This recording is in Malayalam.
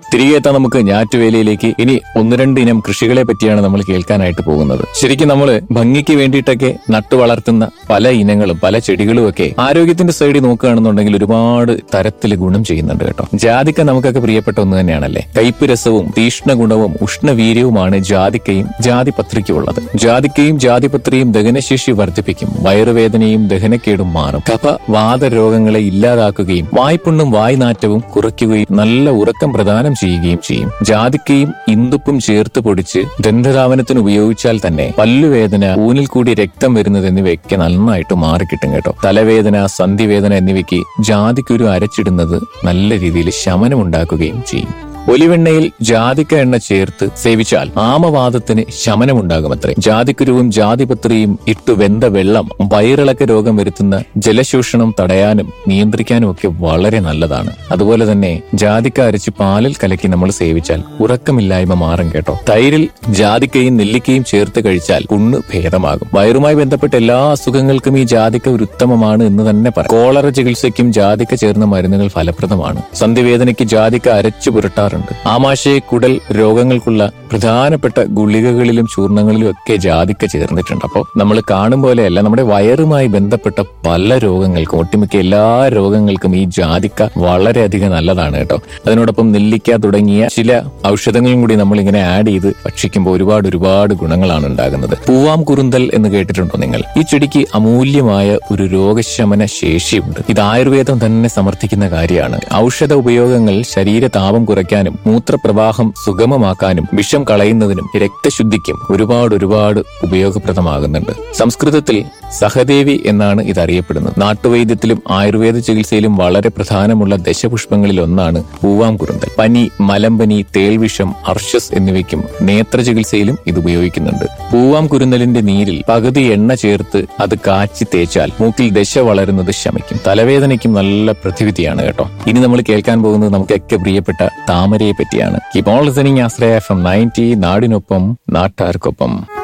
തിരികെ എത്താൻ നമുക്ക് ഞാറ്റുവേലയിലേക്ക് ഇനി ഒന്ന് രണ്ട് ഇനം കൃഷികളെ പറ്റിയാണ് നമ്മൾ കേൾക്കാനായിട്ട് പോകുന്നത് ശരിക്കും നമ്മൾ ഭംഗിക്ക് വേണ്ടിയിട്ടൊക്കെ നട്ടു വളർത്തുന്ന പല ഇനങ്ങളും പല ചെടികളും ഒക്കെ ആരോഗ്യത്തിന്റെ സൈഡിൽ നോക്കുകയാണെന്നുണ്ടെങ്കിൽ ഒരുപാട് തരത്തിൽ ഗുണം ചെയ്യുന്നുണ്ട് കേട്ടോ ജാതിക്ക നമുക്കൊക്കെ പ്രിയപ്പെട്ട ഒന്ന് തന്നെയാണല്ലേ കയ്പ് രസവും തീഷ്ണ ഗുണവും ഉഷ്ണവീര്യവുമാണ് ജാതിക്കയും ജാതിപത്രിക്കും ഉള്ളത് ജാതിക്കയും ജാതിപത്രിയും ദഹനശേഷി വർദ്ധിപ്പിക്കും വയറുവേദനയും ദഹനക്കേടും മാറും കഫ വാദരോഗങ്ങളെ ഇല്ലാതാക്കുകയും വായ്പുണ്ണും വായ്നാറ്റവും കുറയ്ക്കുകയും നല്ല ഉറക്കം പ്രദാനം ചെയ്യുകയും ചെയ്യും ജാതിക്കയും ഇന്ദുപ്പും ചേർത്ത് പൊടിച്ച് ദന്തധാവനത്തിന് ഉപയോഗിച്ചാൽ തന്നെ പല്ലുവേദന ഊനിൽ കൂടി രക്തം വരുന്നത് എന്നിവയൊക്കെ നന്നായിട്ട് മാറിക്കിട്ടും കേട്ടോ തലവേദന സന്ധിവേദന എന്നിവയ്ക്ക് ജാതിക്കുരു അരച്ചിടുന്നത് നല്ല രീതിയിൽ ശമനമുണ്ടാക്കുകയും ചെയ്യും ഒലിവെണ്ണയിൽ ജാതിക്ക എണ്ണ ചേർത്ത് സേവിച്ചാൽ ആമവാദത്തിന് ശമനമുണ്ടാകുമത്രേ ജാതിക്കുരുവും ജാതിപത്രിയും ഇട്ടു വെന്ത വെള്ളം വയറിളക്ക രോഗം വരുത്തുന്ന ജലശോഷണം തടയാനും നിയന്ത്രിക്കാനും ഒക്കെ വളരെ നല്ലതാണ് അതുപോലെ തന്നെ ജാതിക്ക അരച്ച് പാലിൽ കലക്കി നമ്മൾ സേവിച്ചാൽ ഉറക്കമില്ലായ്മ മാറും കേട്ടോ തൈരിൽ ജാതിക്കയും നെല്ലിക്കയും ചേർത്ത് കഴിച്ചാൽ പുണ്ണ് ഭേദമാകും വയറുമായി ബന്ധപ്പെട്ട എല്ലാ അസുഖങ്ങൾക്കും ഈ ജാതിക്ക ഒരു ഉത്തമമാണ് എന്ന് തന്നെ പറയാം കോളറ ചികിത്സയ്ക്കും ജാതിക്ക ചേർന്ന മരുന്നുകൾ ഫലപ്രദമാണ് സന്ധിവേദനയ്ക്ക് ജാതിക്ക അരച്ചു പുരട്ടാറുണ്ട് ആമാശയ കുടൽ രോഗങ്ങൾക്കുള്ള പ്രധാനപ്പെട്ട ഗുളികകളിലും ചൂർണങ്ങളിലും ഒക്കെ ജാതിക്ക ചേർന്നിട്ടുണ്ട് അപ്പോൾ നമ്മൾ കാണും പോലെയല്ല നമ്മുടെ വയറുമായി ബന്ധപ്പെട്ട പല രോഗങ്ങൾക്കും ഒട്ടുമിക്ക എല്ലാ രോഗങ്ങൾക്കും ഈ ജാതിക്ക വളരെയധികം നല്ലതാണ് കേട്ടോ അതിനോടൊപ്പം നെല്ലിക്ക തുടങ്ങിയ ചില ഔഷധങ്ങളും കൂടി നമ്മൾ ഇങ്ങനെ ആഡ് ചെയ്ത് ഭക്ഷിക്കുമ്പോൾ ഒരുപാട് ഒരുപാട് ഗുണങ്ങളാണ് ഉണ്ടാകുന്നത് പൂവാം കുറുന്തൽ എന്ന് കേട്ടിട്ടുണ്ടോ നിങ്ങൾ ഈ ചെടിക്ക് അമൂല്യമായ ഒരു രോഗശമന ശേഷിയുണ്ട് ഇത് ആയുർവേദം തന്നെ സമർത്ഥിക്കുന്ന കാര്യമാണ് ഔഷധ ഉപയോഗങ്ങൾ ശരീര താപം കുറയ്ക്കാനും മൂത്രപ്രവാഹം സുഗമമാക്കാനും വിഷം കളയുന്നതിനും രക്തശുദ്ധിക്കും ഒരുപാട് ഒരുപാട് ഉപയോഗപ്രദമാകുന്നുണ്ട് സംസ്കൃതത്തിൽ സഹദേവി എന്നാണ് ഇത് അറിയപ്പെടുന്നത് നാട്ടുവൈദ്യത്തിലും ആയുർവേദ ചികിത്സയിലും വളരെ പ്രധാനമുള്ള ദശപുഷ്പങ്ങളിൽ ഒന്നാണ് പൂവാം കുറുന്തൽ പനി മലമ്പനി തേൾവിഷം അർഷസ് എന്നിവയ്ക്കും നേത്ര ചികിത്സയിലും ഇത് ഉപയോഗിക്കുന്നുണ്ട് പൂവാം കുരുന്നലിന്റെ നീരിൽ പകുതി എണ്ണ ചേർത്ത് അത് കാച്ചി തേച്ചാൽ മൂക്കിൽ ദശ വളരുന്നത് ശമിക്കും തലവേദനയ്ക്കും നല്ല പ്രതിവിധിയാണ് കേട്ടോ ഇനി നമ്മൾ കേൾക്കാൻ പോകുന്നത് നമുക്കൊക്കെ പ്രിയപ്പെട്ട താമരയെ പറ്റിയാണ് keep on listening Ashraya F M ninety നാടിനൊപ്പം നാട്ടാർക്കൊപ്പം